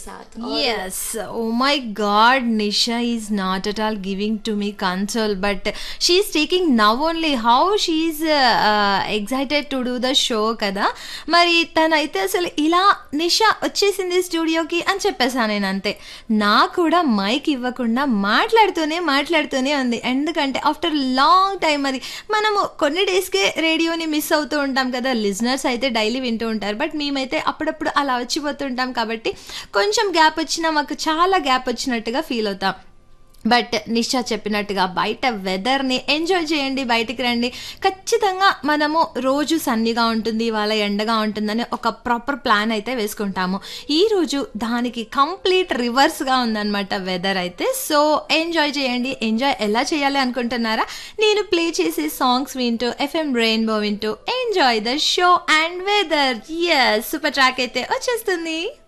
साथ और Yes. Oh my God, Nisha is not at all giving to me console, but she is taking now only how she is uh, uh, excited to do the show కదా మరి తనైతే అసలు ఇలా నిషా వచ్చేసింది స్టూడియోకి అని చెప్పేసాను నేను అంతే నాకు కూడా మైక్ ఇవ్వకుండా మాట్లాడుతూనే మాట్లాడుతూనే ఉంది ఎందుకంటే ఆఫ్టర్ లాంగ్ టైం అది మనము కొన్ని డేస్కే రేడియోని మిస్ అవుతూ ఉంటాం కదా లిజనర్స్ అయితే డైలీ వింటూ ఉంటారు బట్ మేమైతే అప్పుడప్పుడు అలా వచ్చిపోతుంటాం కాబట్టి కొంచెం గ్యాప్ వచ్చినా మాకు చాలా గ్యాప్ వచ్చినట్టుగా ఫీల్ అవుతాం బట్ నిషా చెప్పినట్టుగా బయట వెదర్ని ఎంజాయ్ చేయండి బయటికి రండి ఖచ్చితంగా మనము రోజు సన్నీగా ఉంటుంది ఇవాళ ఎండగా ఉంటుందని ఒక ప్రాపర్ ప్లాన్ అయితే వేసుకుంటాము ఈ రోజు దానికి కంప్లీట్ రివర్స్గా ఉందన్నమాట వెదర్ అయితే సో ఎంజాయ్ చేయండి ఎంజాయ్ ఎలా చేయాలి అనుకుంటున్నారా నేను ప్లే చేసే సాంగ్స్ వింటూ ఎఫ్ఎం రెయిన్బో వింటూ enjoy the show and whether is super track అయితే వచ్చేస్తుంది